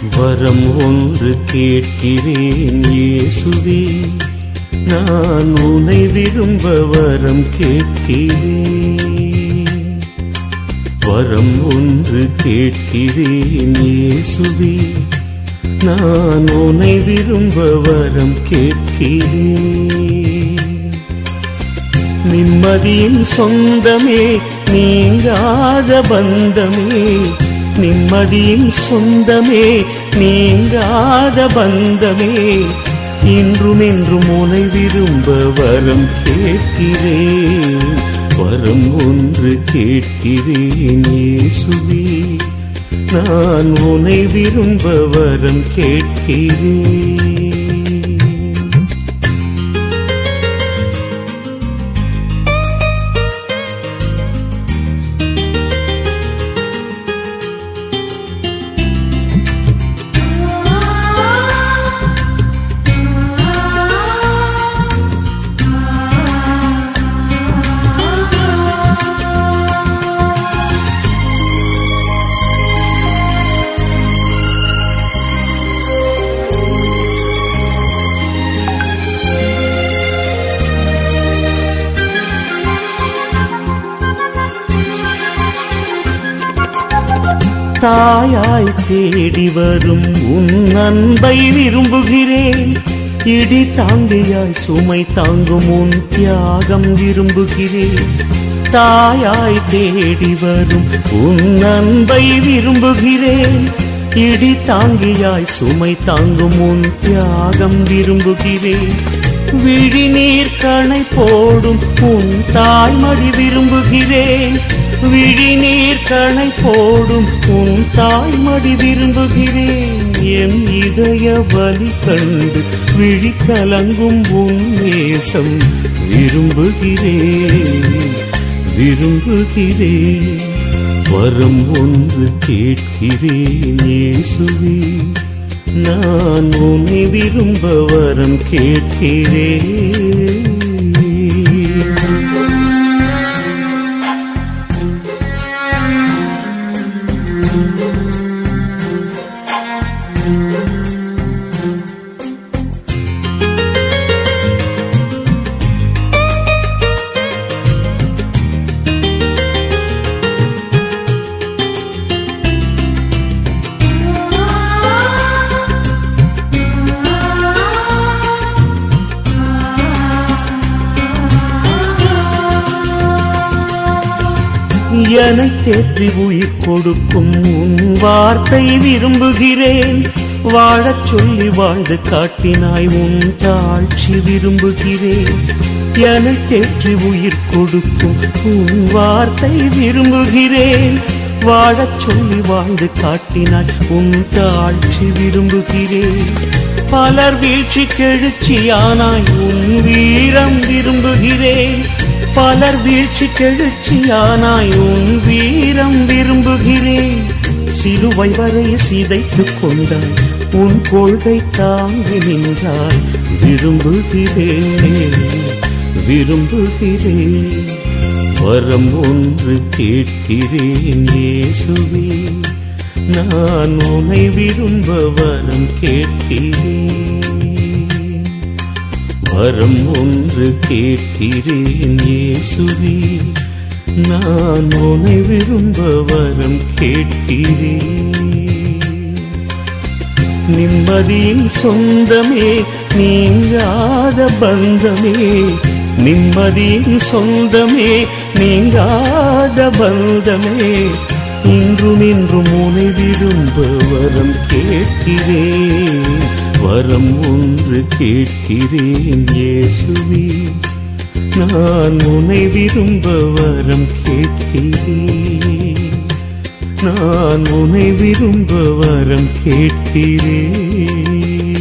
வரம் ஒன்று கேட்கிறேன் இயேசுவே நான் உன்னை விரும்ப வரம் கேட்கிறேன் வரம் ஒன்று கேட்கிறேன் இயேசுவே நான் உன்னை விரும்ப வரம் கேட்கிறேன் நிம்மதியின் சொந்தமே நீங்காத பந்தமே நிம்மதியின் சொந்தமே நீங்காத பந்தமே இன்றும் என்றும் உனை விரும்ப வரம் கேட்கிறேன் வரம் ஒன்று கேட்கிறேன் இயேசுவே நான் உனை விரும்ப வரம் கேட்கிறேன் தாயாய் தேடி வரும் உன் அன்பை விரும்புகிறேன் இடி தாங்கியாய் சுமை தாங்கும் உன் தியாகம் விரும்புகிறேன் தாயாய் தேடி வரும் உன் அன்பை விரும்புகிறேன் இடி தாங்கியாய் சுமை தாங்கும் உன் தியாகம் விரும்புகிறேன் விழிநீர் கணை போடும் உன் தாய்மடி விரும்புகிறேன் விழிநீர் கணை போடும் உன் தாய்மடி விரும்புகிறேன் என் இதய வலி கண்டு விழி கலங்கும் உன் நேசம் விரும்புகிறேன் விரும்புகிறேன் வரம் ஒன்று கேட்கிறேன் இயேசுவே நான் உன்னை விரும்ப வரம் கேட்கிறேன் என தேற்றி உயிர் கொடுக்கும் உன் வார்த்தை விரும்புகிறேன் வாழச் சொல்லி வாழ்ந்து காட்டினாய் உன் தாழ்ச்சி விரும்புகிறேன் என தேற்றி உயிர் கொடுக்கும் உன் வார்த்தை விரும்புகிறேன் வாழச் சொல்லி வாழ்ந்து காட்டினாய் உன் தாழ்ச்சி விரும்புகிறேன் பலர் வீழ்ச்சி கெழுச்சியானாய் உன் வீரம் விரும்புகிறேன் பலர் வீழ்ச்சி கெழுச்சியானாய் உன் வீரம் விரும்புகிறேன் சிலுவை வரை சிதைத்துக் கொண்டாய் உன் கொள்கை தாங்கி நின்றாய் விரும்புகிறேன் விரும்புகிறேன் வரம் ஒன்று கேட்கிறேன் இயேசுவே நான் உன்னை விரும்ப வரம் கேட்கிறேன் வரம் ஒன்று கேட்கிறேன் இயேசுவே நான் உன்னை விரும்ப வரம் கேட்கிறேன் நிம்மதியின் சொந்தமே நீங்காத பந்தமே நிம்மதியின் சொந்தமே நீங்காத பந்தமே இன்றும் இன்றும் உனை விரும்ப வரம் கேட்கிறேன் வரம் ஒன்று கேட்கிறேன் இயேசுவே நான் உனை விரும்ப வரம் கேட்கிறேன் நான் உனை விரும்ப வரம் கேட்கிறேன்